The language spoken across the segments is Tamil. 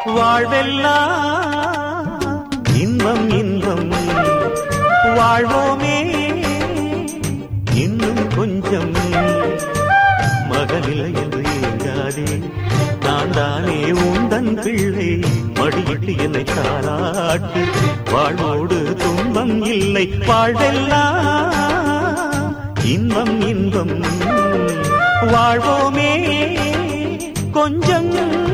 வாழ்வெல்லாம் இன்பம் இன்பம் வாழ்வோமே இன்னும் கொஞ்சம் மகனில்லை என்று ஏங்காதே நான் தானே உந்தன் பிள்ளை மடியிட்டு என்னை தாராட்டு வாழ்வோடு துன்பம் இல்லை வாழ்வெல்லாம் இன்பம் இன்பம் வாழ்வோமே கொஞ்சம்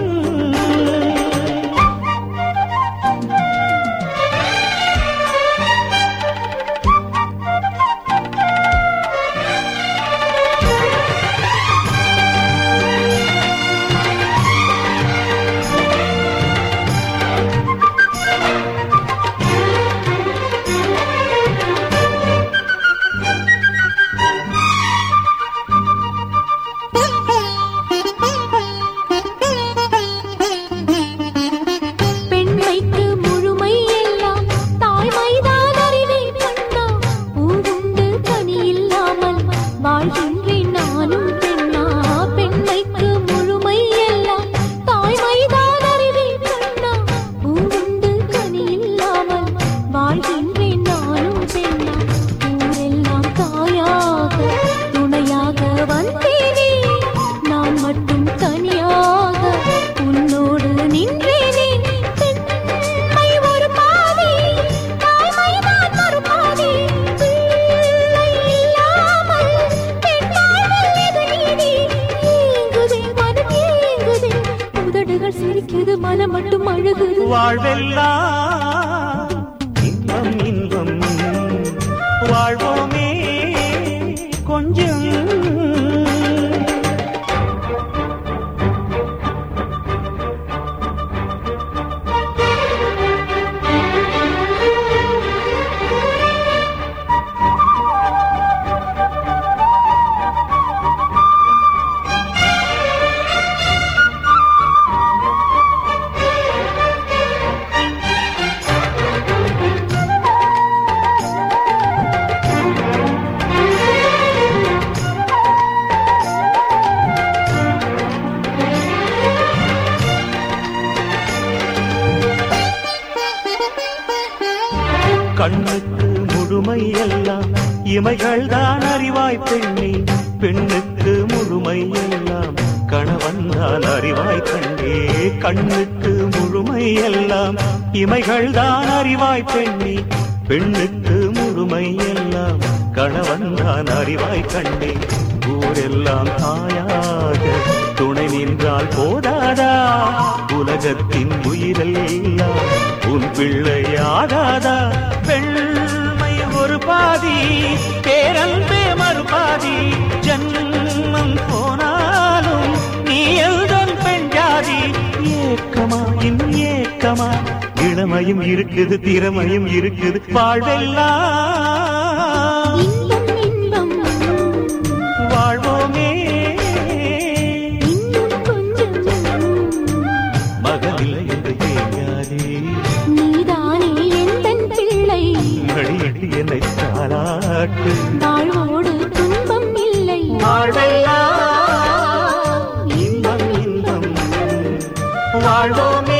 பெண்மைக்கு முழுமை எல்லாம் தாய்மைதான் அறிவை கண்ணா பூவுண்டு கனி இல்லாமல் வாழ்கின்றேன் நானும் பெண்ணா பெண்மைக்கு முழுமை எல்லாம் தாய்மைதான் அறிவை கண்ணா பூவுண்டு கனி இல்லாமல் வாழ்கின்றேன் நானும் பெண்ணா ஊரெல்லாம் தாயாக துணையாக வந்தேனே நான் மட்டும் தனியாக உன்னோடு நின்றேனே பெண்மை ஒரு பாதி தாய்மைதான் ஒரு பாதி பிள்ளை இல்லாமல் பெண் வாழ்வில் எது நீதி ஏங்குதே மனம் ஏங்குதே உதடுகள் சிரிக்குது மனம் மட்டும் அழுகுது வாழ்வெல்லாம் இன்பம் இன்பம் வாழ்வோமே கொஞ்சம் கண்ணுக்கு முழுமை எல்லாம் இமைகள் தான் அறிவாய் பெண்ணே பெண்ணுக்கு முழுமை எல்லாம் கணவன் தான் அறிவாய் கண்டே கண்ணுக்கு முழுமை எல்லாம் இமைகள் தான் அறிவாய் பெண்ணே பெண்ணுக்கு முழுமை எல்லாம் கணவன் தான் அறிவாய் கண்டே ஊரெல்லாம் தாயாக துணை நின்றால் போதாதா உலகத்தின் உயிரெல்லாம் உன் பிள்ளையாகாதா பெண்மை ஒரு பாதி பேரன்பே மறுபாதி ஜன்மம் போனாலும் நீ எழுதன் பெண் ஜாதி ஏக்கமா இன் ஏக்கமா இளமையும் இருக்குது திறமையும் இருக்குது வாழ்வெல்லாம் இன்பம் இன்பம் வாழ்வோமே இன்னும் கொஞ்சம் மகனில்லை என்று ஏங்காதே நீதானே எந்தன் பிள்ளை மடியிட்டு என்னை தாளாட்டு வாழ்வோடு துன்பம் இல்லை வாழ்வெல்லாம் இன்பம் இன்பம் வாழ்வோமே